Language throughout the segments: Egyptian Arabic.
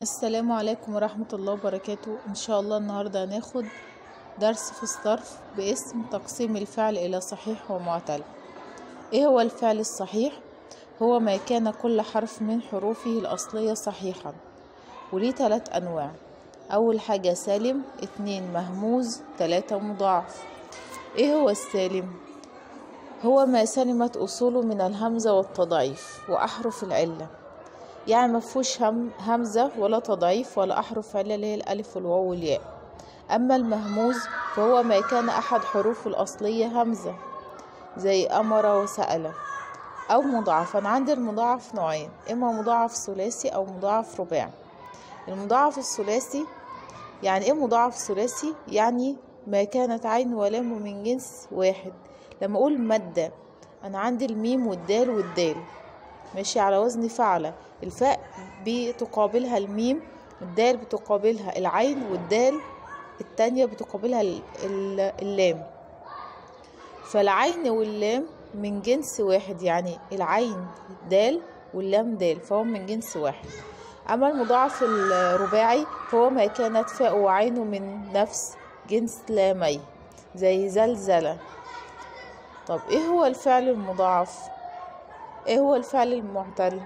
السلام عليكم ورحمة الله وبركاته إن شاء الله النهاردة هناخد درس في الصرف باسم تقسيم الفعل إلى صحيح ومعتل إيه هو الفعل الصحيح؟ هو ما كان كل حرف من حروفه الأصلية صحيحا وليه تلات أنواع أول حاجة سالم اتنين مهموز تلاتة مضاعف إيه هو السالم؟ هو ما سلمت أصوله من الهمزة والتضعيف وأحرف العلة يعني مفهوش هم همزة ولا تضعيف ولا أحرف علة اللي هي الألف والواو والياء أما المهموز فهو ما كان أحد حروفه الأصلية همزة زي أمر وسأل أو مضاعف أنا عندي المضاعف نوعين إما مضاعف ثلاثي أو مضاعف رباعي المضاعف الثلاثي يعني إيه مضاعف ثلاثي يعني ما كانت عين ولام من جنس واحد لما أقول مادة أنا عندي الميم والدال والدال ماشي على وزن فعلة الفاء بتقابلها الميم الدال بتقابلها العين والدال التانية بتقابلها اللام فالعين واللام من جنس واحد يعني العين دال واللام دال فهم من جنس واحد أما المضاعف الرباعي هو ما كانت فاء وعينه من نفس جنس لامي زي زلزلة طب ايه هو الفعل المضاعف ايه هو الفعل المعتل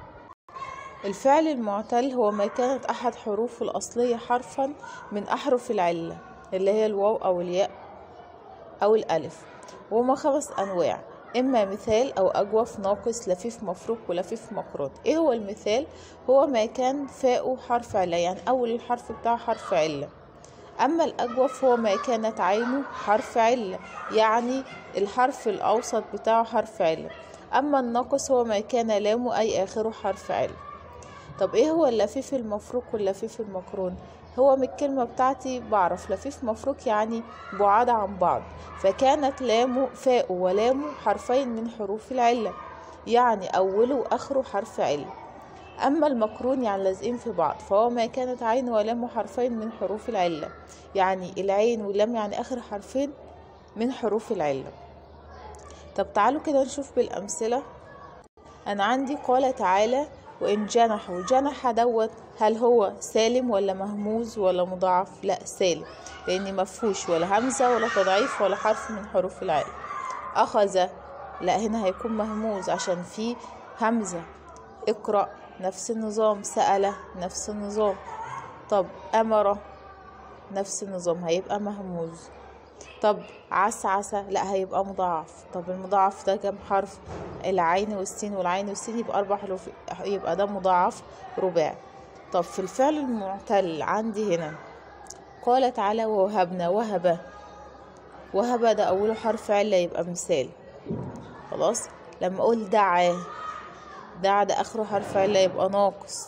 الفعل المعتل هو ما كانت احد حروفه الاصليه حرفا من احرف العله اللي هي الواو او الياء او الالف وهما خمس انواع اما مثال او اجوف ناقص لفيف مفروق ولفيف مقرون ايه هو المثال هو ما كان فاءه حرف عله يعني اول الحرف بتاعه حرف عله أما الأجوف هو ما كانت عينه حرف علة يعني الحرف الأوسط بتاعه حرف علة أما الناقص هو ما كان لامه أي آخره حرف علة طب إيه هو اللفيف المفروق واللفيف المقرون هو من الكلمة بتاعتي بعرف لفيف مفروق يعني بعاد عن بعض فكانت لامه فاء ولامه حرفين من حروف العلة يعني أوله وآخره حرف علة أما المقرون يعني لازقين في بعض فهو ما كانت عين ولام حرفين من حروف العلة يعني العين واللام يعني آخر حرفين من حروف العلة طب تعالوا كده نشوف بالأمثلة أنا عندي قال تعالى وإن جنحوا جنح دوت هل هو سالم ولا مهموز ولا مضاعف لا سالم لأن مفهوش ولا همزة ولا تضعيف ولا حرف من حروف العلة أخذ لا هنا هيكون مهموز عشان فيه همزة اقرأ نفس النظام سأل نفس النظام طب أمر نفس النظام هيبقى مهموز طب عسعس لا هيبقى مضاعف طب المضاعف ده كام حرف العين والسين والعين والسين يبقى أربع حروف يبقى ده مضاعف رباعي طب في الفعل المعتل عندي هنا قال تعالى ووهبنا وهب وهب ده أوله حرف علة يبقى مثال خلاص لما أقول دعا دعا ده آخره حرف علة يبقى ناقص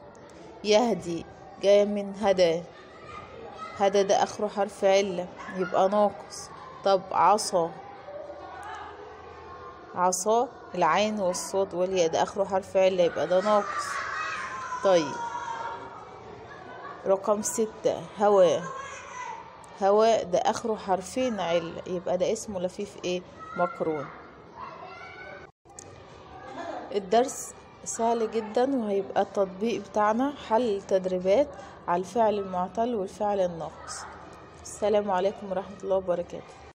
يهدي جاية من هدى هدى ده آخره حرف علة يبقى ناقص طب عصا عصا العين والصاد والياء ده آخره حرف علة يبقى ده ناقص طيب رقم ستة هواء هواء ده آخره حرفين علة يبقى ده اسمه لفيف ايه مقرون الدرس سهل جدا وهيبقى التطبيق بتاعنا حل تدريبات على الفعل المعتل والفعل الناقص السلام عليكم ورحمة الله وبركاته